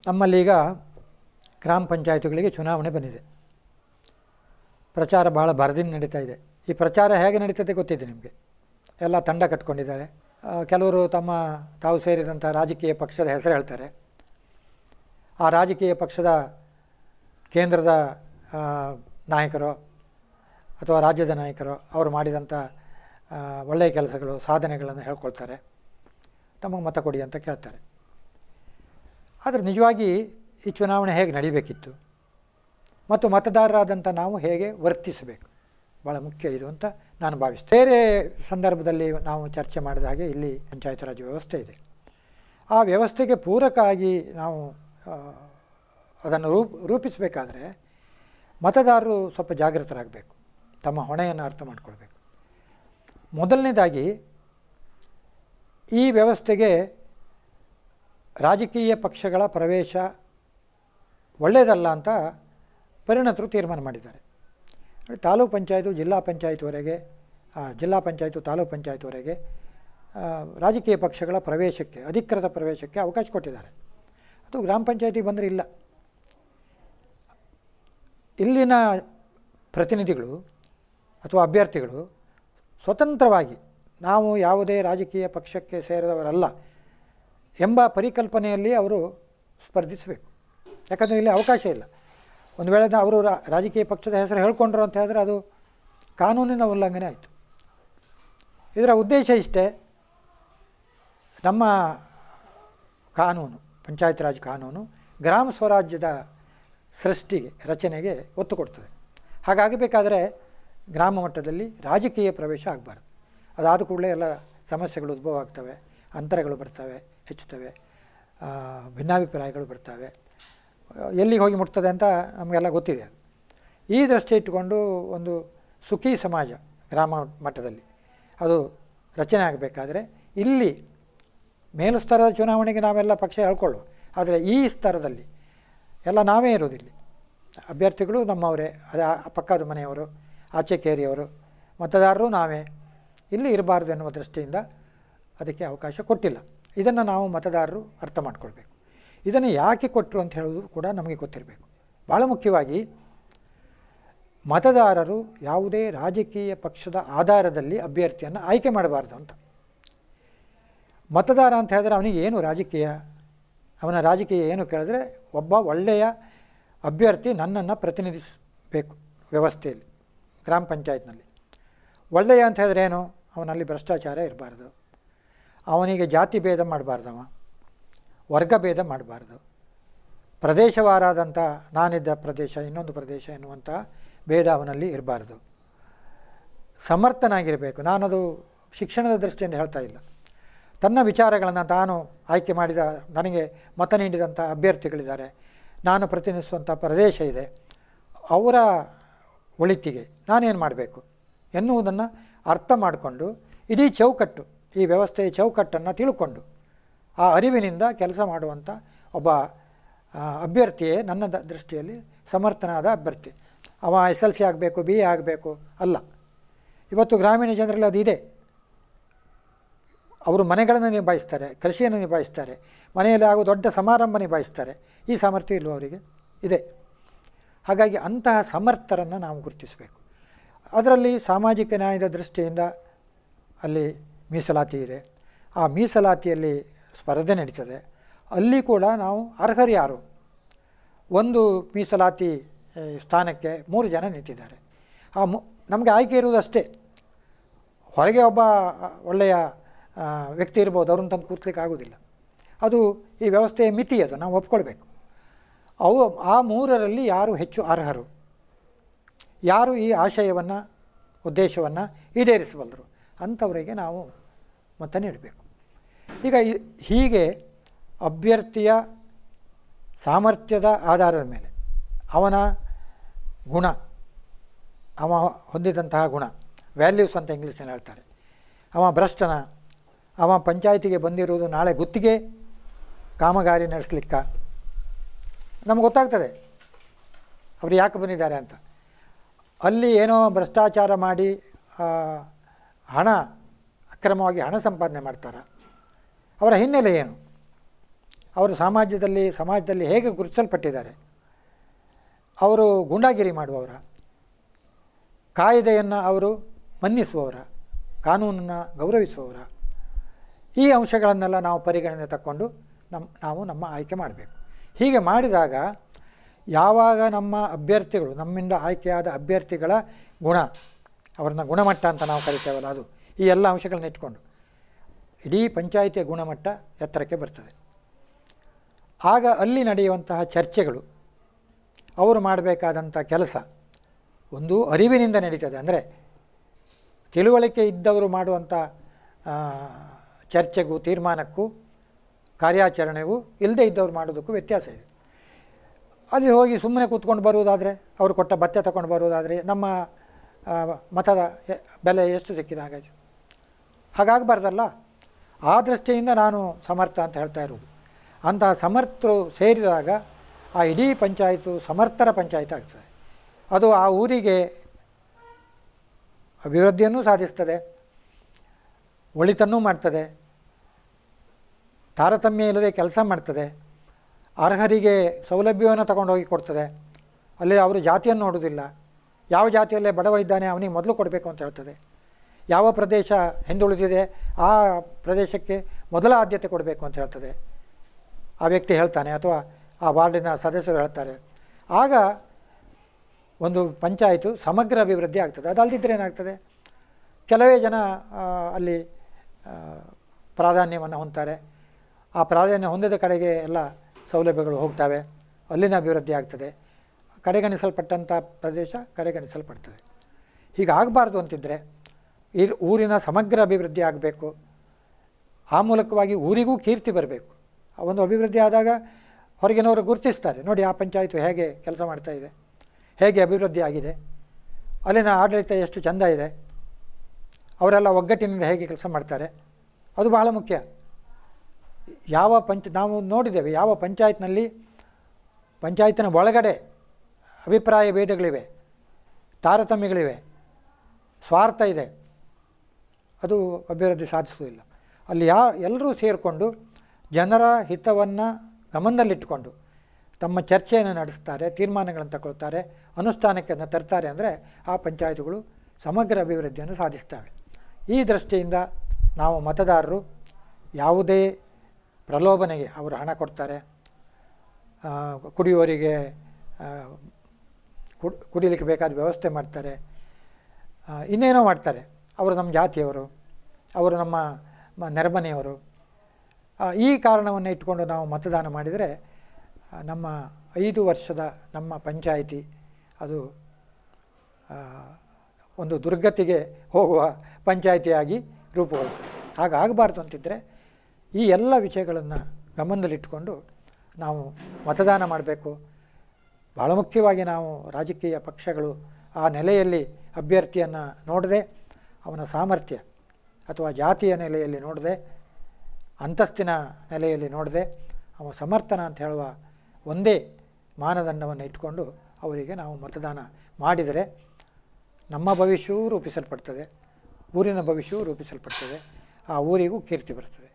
ನಮ್ಮಲ್ಲೀಗ ಗ್ರಾಮ ಪಂಚಾಯತಿಗಳಿಗೆ ಚುನಾವಣೆ ಬಂದಿದೆ ಪ್ರಚಾರ ಭಾಳ ಭರದಿಂದ ನಡೀತಾ ಇದೆ ಈ ಪ್ರಚಾರ ಹೇಗೆ ನಡೀತದೆ ಗೊತ್ತಿದೆ ನಿಮಗೆ ಎಲ್ಲ ತಂಡ ಕಟ್ಕೊಂಡಿದ್ದಾರೆ ಆ, ಕೆಲವರು ತಮ್ಮ ತಾವು ಸೇರಿದಂಥ ರಾಜಕೀಯ ಪಕ್ಷದ ಹೆಸರು ಹೇಳ್ತಾರೆ ಆ ರಾಜಕೀಯ ಪಕ್ಷದ ಕೇಂದ್ರದ ಆ, ನಾಯಕರು ಅಥವಾ ರಾಜ್ಯದ ನಾಯಕರು ಅವರು ಮಾಡಿದಂಥ ಆ, ಒಳ್ಳೆಯ ಕೆಲಸಗಳು ಸಾಧನೆಗಳನ್ನು ಹೇಳ್ಕೊಳ್ತಾರೆ ತಮಗೆ ಮತ ಕೊಡಿ ಅಂತ ಕೇಳ್ತಾರೆ ಆದರೆ ನಿಜವಾಗಿ ಈ ಚುನಾವಣೆ ಹೇಗೆ ನಡಿಬೇಕಿತ್ತು ಮತ್ತು ಮತದಾರರಾದಂಥ ನಾವು ಹೇಗೆ ವರ್ತಿಸಬೇಕು ಭಾಳ ಮುಖ್ಯ ಇದು ಅಂತ ನಾನು ಭಾವಿಸ್ತೇನೆ ಬೇರೆ ಸಂದರ್ಭದಲ್ಲಿ ನಾವು ಚರ್ಚೆ ಮಾಡಿದ ಹಾಗೆ ಇಲ್ಲಿ ಪಂಚಾಯತ್ ರಾಜ್ ವ್ಯವಸ್ಥೆ ಇದೆ ಆ ವ್ಯವಸ್ಥೆಗೆ ಪೂರಕ ಆಗಿ ನಾವು ಆ, ಅದನ್ನು ರೂಪ್ ರೂಪಿಸಬೇಕಾದ್ರೆ ಮತದಾರರು ಸ್ವಲ್ಪ ಜಾಗೃತರಾಗಬೇಕು ತಮ್ಮ ಹೊಣೆಯನ್ನು ಅರ್ಥ ಮಾಡ್ಕೊಳ್ಬೇಕು ಮೊದಲನೇದಾಗಿ ಈ ವ್ಯವಸ್ಥೆಗೆ ರಾಜಕೀಯ ಪಕ್ಷಗಳ ಪ್ರವೇಶ ಒಳ್ಳೆಯದಲ್ಲ ಅಂತ ಪರಿಣತರು ತೀರ್ಮಾನ ಮಾಡಿದ್ದಾರೆ ನೋಡಿ, ತಾಲೂಕು ಪಂಚಾಯತು ಜಿಲ್ಲಾ ಪಂಚಾಯತ್ವರೆಗೆ ಆ, ಜಿಲ್ಲಾ ಪಂಚಾಯತು ತಾಲೂಕು ಪಂಚಾಯತ್ವರೆಗೆ ಆ, ರಾಜಕೀಯ ಪಕ್ಷಗಳ ಪ್ರವೇಶಕ್ಕೆ ಅಧಿಕೃತ ಪ್ರವೇಶಕ್ಕೆ ಅವಕಾಶ ಕೊಟ್ಟಿದ್ದಾರೆ ಅದು ಗ್ರಾಮ ಪಂಚಾಯತಿಗೆ ಬಂದರೆ ಇಲ್ಲ ಇಲ್ಲಿನ ಪ್ರತಿನಿಧಿಗಳು ಅಥವಾ ಅಭ್ಯರ್ಥಿಗಳು ಸ್ವತಂತ್ರವಾಗಿ ನಾವು ಯಾವುದೇ ರಾಜಕೀಯ ಪಕ್ಷಕ್ಕೆ ಸೇರಿದವರಲ್ಲ ಎಂಬ ಪರಿಕಲ್ಪನೆಯಲ್ಲಿ ಅವರು ಸ್ಪರ್ಧಿಸಬೇಕು ಯಾಕಂದರೆ ಇಲ್ಲಿ ಅವಕಾಶ ಇಲ್ಲ ಒಂದು ವೇಳೆ ಅವರು ರಾ- ರಾಜಕೀಯ ಪಕ್ಷದ ಹೆಸರು ಹೇಳ್ಕೊಂಡ್ರು ಅಂತ ಹೇಳಿದ್ರೆ ಅದು ಕಾನೂನಿನ ಉಲ್ಲಂಘನೆ ಆಯಿತು ಇದರ ಉದ್ದೇಶ ಇಷ್ಟೇ ನಮ್ಮ ಕಾನೂನು ಪಂಚಾಯತ್ ರಾಜ್ ಕಾನೂನು ಗ್ರಾಮ ಸ್ವರಾಜ್ಯದ ಸೃಷ್ಟಿಗೆ ರಚನೆಗೆ ಒತ್ತು ಕೊಡ್ತದೆ ಹಾಗಾಗಬೇಕಾದ್ರೆ ಗ್ರಾಮ ಮಟ್ಟದಲ್ಲಿ ರಾಜಕೀಯ ಪ್ರವೇಶ ಆಗಬಾರ್ದು ಅದಾದ ಕೂಡಲೇ ಎಲ್ಲ ಸಮಸ್ಯೆಗಳು ಉದ್ಭವ ಆಗ್ತವೆ ಅಂತರಗಳು ಬರ್ತವೆ ಹೆಚ್ಚುತ್ತವೆ ಆ, ಭಿನ್ನಾಭಿಪ್ರಾಯಗಳು ಬರ್ತವೆ ಆ, ಎಲ್ಲಿಗೆ ಹೋಗಿ ಮುಟ್ತದೆ ಅಂತ ನಮಗೆಲ್ಲ ಗೊತ್ತಿದೆ ಅದು ಈ ದೃಷ್ಟಿ ಇಟ್ಟುಕೊಂಡು ಒಂದು ಸುಖಿ ಸಮಾಜ ಗ್ರಾಮ ಮಟ್ಟದಲ್ಲಿ ಅದು ರಚನೆ ಆಗಬೇಕಾದ್ರೆ ಇಲ್ಲಿ ಮೇಲು ಸ್ತರದ ಚುನಾವಣೆಗೆ ನಾವೆಲ್ಲ ಪಕ್ಷ ಹೇಳ್ಕೊಳ್ಳುವ ಆದರೆ ಈ ಸ್ತರದಲ್ಲಿ ಎಲ್ಲ ನಾವೇ ಇರೋದಿಲ್ಲಿ ಅಭ್ಯರ್ಥಿಗಳು ನಮ್ಮವರೇ ಅದು ಆ ಪಕ್ಕದ ಮನೆಯವರು ಆಚೆ ಕೇರಿಯವರು ಮತದಾರರು ನಾವೇ ಇಲ್ಲಿ ಇರಬಾರ್ದು ಎನ್ನುವ ದೃಷ್ಟಿಯಿಂದ ಅದಕ್ಕೆ ಅವಕಾಶ ಕೊಟ್ಟಿಲ್ಲ ಇದನ್ನು ನಾವು ಮತದಾರರು ಅರ್ಥ ಮಾಡ್ಕೊಳ್ಬೇಕು ಇದನ್ನು ಯಾಕೆ ಕೊಟ್ಟರು ಅಂತ ಹೇಳೋದು ಕೂಡ ನಮಗೆ ಗೊತ್ತಿರಬೇಕು ಭಾಳ ಮುಖ್ಯವಾಗಿ ಮತದಾರರು ಯಾವುದೇ ರಾಜಕೀಯ ಪಕ್ಷದ ಆಧಾರದಲ್ಲಿ ಅಭ್ಯರ್ಥಿಯನ್ನು ಆಯ್ಕೆ ಮಾಡಬಾರ್ದು ಅಂತ ಮತದಾರ ಅಂತ ಹೇಳಿದ್ರೆ ಅವನಿಗೆ ಏನು ರಾಜಕೀಯ ಅವನ ರಾಜಕೀಯ ಏನು ಕೇಳಿದ್ರೆ ಒಬ್ಬ ಒಳ್ಳೆಯ ಅಭ್ಯರ್ಥಿ ನನ್ನನ್ನು ಪ್ರತಿನಿಧಿಸಬೇಕು ವ್ಯವಸ್ಥೆಯಲ್ಲಿ ಗ್ರಾಮ ಪಂಚಾಯತ್ನಲ್ಲಿ ಒಳ್ಳೆಯ ಅಂತ ಹೇಳಿದ್ರೆ ಏನು ಅವನಲ್ಲಿ ಭ್ರಷ್ಟಾಚಾರ ಇರಬಾರ್ದು ಅವನಿಗೆ ಜಾತಿ ಭೇದ ಮಾಡಬಾರ್ದವ ವರ್ಗ ಭೇದ ಮಾಡಬಾರ್ದು ಪ್ರದೇಶವಾರಾದಂಥ ನಾನಿದ್ದ ಪ್ರದೇಶ ಇನ್ನೊಂದು ಪ್ರದೇಶ ಎನ್ನುವಂಥ ಭೇದ ಅವನಲ್ಲಿ ಇರಬಾರ್ದು ಸಮರ್ಥನಾಗಿರಬೇಕು ನಾನದು ಶಿಕ್ಷಣದ ದೃಷ್ಟಿಯಿಂದ ಹೇಳ್ತಾ ಇಲ್ಲ ತನ್ನ ವಿಚಾರಗಳನ್ನು ತಾನು ಆಯ್ಕೆ ಮಾಡಿದ ನನಗೆ ಮತ ನೀಡಿದಂಥ ಅಭ್ಯರ್ಥಿಗಳಿದ್ದಾರೆ ನಾನು ಪ್ರತಿನಿಧಿಸುವಂಥ ಪ್ರದೇಶ ಇದೆ ಅವರ ಒಳಿತಿಗೆ ನಾನೇನು ಮಾಡಬೇಕು ಎನ್ನುವುದನ್ನು ಅರ್ಥ ಮಾಡಿಕೊಂಡು ಇಡೀ ಚೌಕಟ್ಟು ಈ ವ್ಯವಸ್ಥೆಯ ಚೌಕಟ್ಟನ್ನು ತಿಳ್ಕೊಂಡು ಆ ಅರಿವಿನಿಂದ ಕೆಲಸ ಮಾಡುವಂಥ ಒಬ್ಬ ಆ, ಅಭ್ಯರ್ಥಿಯೇ ನನ್ನ ದ- ದೃಷ್ಟಿಯಲ್ಲಿ ಸಮರ್ಥನಾದ ಅಭ್ಯರ್ಥಿ ಅವ ಎಸ್ ಎಲ್ ಸಿ ಆಗಬೇಕು ಬಿ ಎ ಆಗಬೇಕು ಅಲ್ಲ ಇವತ್ತು ಗ್ರಾಮೀಣ ಜನರಲ್ಲಿ ಅದು ಇದೆ ಅವರು ಮನೆಗಳನ್ನು ನಿಭಾಯಿಸ್ತಾರೆ ಕೃಷಿಯನ್ನು ನಿಭಾಯಿಸ್ತಾರೆ ಮನೆಯಲ್ಲಿ ಆಗೋ ದೊಡ್ಡ ಸಮಾರಂಭ ನಿಭಾಯಿಸ್ತಾರೆ ಈ ಸಾಮರ್ಥ್ಯ ಇಲ್ವ ಅವರಿಗೆ ಇದೆ ಹಾಗಾಗಿ ಅಂತಹ ಸಮರ್ಥರನ್ನು ನಾವು ಗುರುತಿಸಬೇಕು ಅದರಲ್ಲಿ ಸಾಮಾಜಿಕ ನ್ಯಾಯದ ದೃಷ್ಟಿಯಿಂದ ಅಲ್ಲಿ ಮೀಸಲಾತಿ ಇದೆ ಆ ಮೀಸಲಾತಿಯಲ್ಲಿ ಸ್ಪರ್ಧೆ ನಡೀತದೆ ಅಲ್ಲಿ ಕೂಡ ನಾವು ಅರ್ಹರು ಯಾರು ಒಂದು ಮೀಸಲಾತಿ ಆ, ಸ್ಥಾನಕ್ಕೆ ಮೂರು ಜನ ನಿಂತಿದ್ದಾರೆ ಆ ಮು ನಮಗೆ ಆಯ್ಕೆ ಇರುವುದಷ್ಟೇ ಹೊರಗೆ ಒಬ್ಬ ಆ, ಒಳ್ಳೆಯ ಆ, ವ್ಯಕ್ತಿ ಇರ್ಬೋದು ಅವ್ರನ್ನ ತಂದು ಕೂರ್ಸ್ಲಿಕ್ಕೆ ಆಗೋದಿಲ್ಲ ಅದು ಈ ವ್ಯವಸ್ಥೆಯ ಮಿತಿ ಅದು ನಾವು ಒಪ್ಕೊಳ್ಬೇಕು ಅವು ಆ ಮೂರರಲ್ಲಿ ಯಾರು ಹೆಚ್ಚು ಅರ್ಹರು ಯಾರು ಈ ಆಶಯವನ್ನು ಉದ್ದೇಶವನ್ನು ಈಡೇರಿಸಬಲ್ಲರು ಅಂಥವರಿಗೆ ನಾವು ಮತ ನೀಡಬೇಕು ಈಗ ಈ- ಹೀಗೆ ಅಭ್ಯರ್ಥಿಯ ಸಾಮರ್ಥ್ಯದ ಆಧಾರದ ಮೇಲೆ ಅವನ ಗುಣ ಅವ ಹೊಂದಿದಂತಹ ಗುಣ ವ್ಯಾಲ್ಯೂಸ್ ಅಂತ ಇಂಗ್ಲೀಷಲ್ಲಿ ಹೇಳ್ತಾರೆ ಅವ ಭ್ರಷ್ಟನ ಅವ ಪಂಚಾಯತಿಗೆ ಬಂದಿರುವುದು ನಾಳೆ ಗುತ್ತಿಗೆ ಕಾಮಗಾರಿ ನಡೆಸ್ಲಿಕ್ಕ ನಮ್ಗೆ ಗೊತ್ತಾಗ್ತದೆ ಅವರು ಯಾಕೆ ಬಂದಿದ್ದಾರೆ ಅಂತ ಅಲ್ಲಿ ಏನೋ ಭ್ರಷ್ಟಾಚಾರ ಮಾಡಿ ಆ, ಹಣ ಅಕ್ರಮವಾಗಿ ಹಣ ಸಂಪಾದನೆ ಮಾಡ್ತಾರೆ ಅವರ ಹಿನ್ನೆಲೆ ಏನು ಅವರು ಸಮಾಜದಲ್ಲಿ ಸಮಾಜದಲ್ಲಿ ಹೇಗೆ ಗುರುತಿಸಲ್ಪಟ್ಟಿದ್ದಾರೆ ಅವರು ಗೂಂಡಾಗಿರಿ ಮಾಡುವವರ ಕಾಯ್ದೆಯನ್ನು ಅವರು ಮನ್ನಿಸುವವರ ಕಾನೂನನ್ನು ಗೌರವಿಸುವವರ ಈ ಅಂಶಗಳನ್ನೆಲ್ಲ ನಾವು ಪರಿಗಣನೆ ತಕ್ಕೊಂಡು ನಮ್ಮ ನಾವು ನಮ್ಮ ಆಯ್ಕೆ ಮಾಡಬೇಕು ಹೀಗೆ ಮಾಡಿದಾಗ ಯಾವಾಗ ನಮ್ಮ ಅಭ್ಯರ್ಥಿಗಳು ನಮ್ಮಿಂದ ಆಯ್ಕೆಯಾದ ಅಭ್ಯರ್ಥಿಗಳ ಗುಣ ಅವ್ರನ್ನ ಗುಣಮಟ್ಟ ಅಂತ ನಾವು ಕರಿತೇವಲ್ಲ ಅದು ಈ ಎಲ್ಲ ಅಂಶಗಳನ್ನ ಇಟ್ಕೊಂಡು ಇಡೀ ಪಂಚಾಯಿತಿಯ ಗುಣಮಟ್ಟ ಎತ್ತರಕ್ಕೆ ಬರ್ತದೆ ಆಗ ಅಲ್ಲಿ ನಡೆಯುವಂತಹ ಚರ್ಚೆಗಳು ಅವರು ಮಾಡಬೇಕಾದಂಥ ಕೆಲಸ ಒಂದು ಅರಿವಿನಿಂದ ನಡೀತದೆ ಅಂದರೆ ತಿಳುವಳಿಕೆ ಇದ್ದವರು ಮಾಡುವಂಥ ಆ, ಚರ್ಚೆಗೂ ತೀರ್ಮಾನಕ್ಕೂ ಕಾರ್ಯಾಚರಣೆಗೂ ಇಲ್ಲದೇ ಇದ್ದವ್ರು ಮಾಡೋದಕ್ಕೂ ವ್ಯತ್ಯಾಸ ಇದೆ ಅಲ್ಲಿ ಹೋಗಿ ಸುಮ್ಮನೆ ಕೂತ್ಕೊಂಡು ಬರುವುದಾದರೆ ಅವರು ಕೊಟ್ಟ ಭತ್ಯೆ ತಗೊಂಡು ಬರುವುದಾದರೆ ನಮ್ಮ ಆ, ಮತದ ಎ- ಬೆಲೆ ಎಷ್ಟು ಸಿಕ್ಕಿದೆ ಹಾಗಾಗಿ ಹಾಗಾಗಬಾರ್ದಲ್ಲ ಆ ದೃಷ್ಟಿಯಿಂದ ನಾನು ಸಮರ್ಥ ಅಂತ ಹೇಳ್ತಾ ಇರೋದು ಅಂತಹ ಸಮರ್ಥರು ಸೇರಿದಾಗ ಆ ಇಡೀ ಪಂಚಾಯಿತು ಸಮರ್ಥರ ಪಂಚಾಯತ್ ಆಗ್ತದೆ ಅದು ಆ ಊರಿಗೆ ಅಭಿವೃದ್ಧಿಯನ್ನು ಸಾಧಿಸ್ತದೆ ಒಳಿತನ್ನೂ ಮಾಡ್ತದೆ ತಾರತಮ್ಯ ಇಲ್ಲದೆ ಕೆಲಸ ಮಾಡ್ತದೆ ಅರ್ಹರಿಗೆ ಸೌಲಭ್ಯವನ್ನು ತಗೊಂಡೋಗಿ ಕೊಡ್ತದೆ ಅಲ್ಲಿ ಅವರು ಜಾತಿಯನ್ನು ನೋಡೋದಿಲ್ಲ ಯಾವ ಜಾತಿಯಲ್ಲೇ ಬಡವ ಇದ್ದಾನೆ ಅವನಿಗೆ ಮೊದಲು ಕೊಡಬೇಕು ಅಂತ ಹೇಳ್ತದೆ ಯಾವ ಪ್ರದೇಶ ಹಿಂದುಳಿದಿದೆ ಆ ಪ್ರದೇಶಕ್ಕೆ ಮೊದಲ ಆದ್ಯತೆ ಕೊಡಬೇಕು ಅಂತ ಹೇಳ್ತದೆ ಆ ವ್ಯಕ್ತಿ ಹೇಳ್ತಾನೆ ಅಥವಾ ಆ ವಾರ್ಡಿನ ಸದಸ್ಯರು ಹೇಳ್ತಾರೆ ಆಗ ಒಂದು ಪಂಚಾಯಿತು ಸಮಗ್ರ ಅಭಿವೃದ್ಧಿ ಆಗ್ತದೆ ಅದಲ್ದಿದ್ದರೆ ಏನಾಗ್ತದೆ ಕೆಲವೇ ಜನ ಆ, ಅಲ್ಲಿ ಆ, ಪ್ರಾಧಾನ್ಯವನ್ನು ಹೊಂದ್ತಾರೆ ಆ ಪ್ರಾಧಾನ್ಯ ಹೊಂದಿದ ಕಡೆಗೆ ಎಲ್ಲ ಸೌಲಭ್ಯಗಳು ಹೋಗ್ತವೆ ಅಲ್ಲಿನ ಅಭಿವೃದ್ಧಿ ಆಗ್ತದೆ ಕಡೆಗಣಿಸಲ್ಪಟ್ಟಂಥ ಪ್ರದೇಶ ಕಡೆಗಣಿಸಲ್ಪಡ್ತದೆ ಹೀಗಾಗಬಾರ್ದು ಅಂತಿದ್ದರೆ ಈ ಊರಿನ ಸಮಗ್ರ ಅಭಿವೃದ್ಧಿ ಆಗಬೇಕು ಆ ಮೂಲಕವಾಗಿ ಊರಿಗೂ ಕೀರ್ತಿ ಬರಬೇಕು ಆ ಒಂದು ಅಭಿವೃದ್ಧಿ ಆದಾಗ ಹೊರಗಿನವರು ಗುರುತಿಸ್ತಾರೆ ನೋಡಿ ಆ ಪಂಚಾಯಿತು ಹೇಗೆ ಕೆಲಸ ಮಾಡ್ತಾ ಇದೆ ಹೇಗೆ ಅಭಿವೃದ್ಧಿ ಆಗಿದೆ ಅಲ್ಲಿನ ಆಡಳಿತ ಎಷ್ಟು ಚೆಂದ ಇದೆ ಅವರೆಲ್ಲ ಒಗ್ಗಟ್ಟಿನಿಂದ ಹೇಗೆ ಕೆಲಸ ಮಾಡ್ತಾರೆ ಅದು ಬಹಳ ಮುಖ್ಯ ಯಾವ ಪಂಚ ನಾವು ನೋಡಿದ್ದೇವೆ ಯಾವ ಪಂಚಾಯತ್ನಲ್ಲಿ ಪಂಚಾಯತಿನ ಒಳಗಡೆ ಅಭಿಪ್ರಾಯ ಭೇದಗಳಿವೆ ತಾರತಮ್ಯಗಳಿವೆ ಸ್ವಾರ್ಥ ಇದೆ ಅದು ಅಭಿವೃದ್ಧಿ ಸಾಧಿಸುವುದಿಲ್ಲ ಅಲ್ಲಿ ಯಾ ಎಲ್ಲರೂ ಸೇರಿಕೊಂಡು ಜನರ ಹಿತವನ್ನು ಗಮನದಲ್ಲಿಟ್ಟುಕೊಂಡು ತಮ್ಮ ಚರ್ಚೆಯನ್ನು ನಡೆಸ್ತಾರೆ ತೀರ್ಮಾನಗಳನ್ನು ತಗೊಳ್ತಾರೆ ಅನುಷ್ಠಾನಕ್ಕೆ ಅದನ್ನ ತರ್ತಾರೆ ಅಂದರೆ ಆ ಪಂಚಾಯತ್ಗಳು ಸಮಗ್ರ ಅಭಿವೃದ್ಧಿಯನ್ನು ಸಾಧಿಸ್ತವೆ ಈ ದೃಷ್ಟಿಯಿಂದ ನಾವು ಮತದಾರರು ಯಾವುದೇ ಪ್ರಲೋಭನೆಗೆ ಅವರು ಹಣ ಕೊಡ್ತಾರೆ ಆ, ಕುಡಿಯುವವರಿಗೆ ಆ, ಕುಡ್ ಕುಡಿಲಿಕ್ಕೆ ಬೇಕಾದ ವ್ಯವಸ್ಥೆ ಮಾಡ್ತಾರೆ ಆ, ಇನ್ನೇನೋ ಮಾಡ್ತಾರೆ ಅವರು ನಮ್ಮ ಜಾತಿಯವರು ಅವರು ನಮ್ಮ ಮ- ನೆರೆಮನೆಯವರು ಆ, ಈ ಕಾರಣವನ್ನು ಇಟ್ಕೊಂಡು ನಾವು ಮತದಾನ ಮಾಡಿದರೆ ಆ, ನಮ್ಮ ಐದು ವರ್ಷದ ನಮ್ಮ ಪಂಚಾಯಿತಿ ಅದು ಆ, ಒಂದು ದುರ್ಗತಿಗೆ ಹೋಗುವ ಪಂಚಾಯಿತಿಯಾಗಿ ರೂಪುಗೊಳ್ಳುತ್ತದೆ ಹಾಗಾಗಬಾರ್ದು ಅಂತಿದ್ದರೆ ಈ ಎಲ್ಲ ವಿಷಯಗಳನ್ನು ಗಮನದಲ್ಲಿಟ್ಟುಕೊಂಡು ನಾವು ಮತದಾನ ಮಾಡಬೇಕು ಭಾಳ ಮುಖ್ಯವಾಗಿ ನಾವು ರಾಜಕೀಯ ಪಕ್ಷಗಳು ಆ ನೆಲೆಯಲ್ಲಿ ಅಭ್ಯರ್ಥಿಯನ್ನು ನೋಡದೆ ಅವನ ಸಾಮರ್ಥ್ಯ ಅಥವಾ ಜಾತಿಯ ನೆಲೆಯಲ್ಲಿ ನೋಡದೆ ಅಂತಸ್ತಿನ ನೆಲೆಯಲ್ಲಿ ನೋಡದೆ ಅವ ಸಮರ್ಥನ ಅಂತ ಹೇಳುವ ಒಂದೇ ಮಾನದಂಡವನ್ನು ಇಟ್ಕೊಂಡು ಅವರಿಗೆ ನಾವು ಮತದಾನ ಮಾಡಿದರೆ ನಮ್ಮ ಭವಿಷ್ಯವೂ ರೂಪಿಸಲ್ಪಡ್ತದೆ ಊರಿನ ಭವಿಷ್ಯವೂ ರೂಪಿಸಲ್ಪಡ್ತದೆ ಆ ಊರಿಗೂ ಕೀರ್ತಿ ಬರ್ತದೆ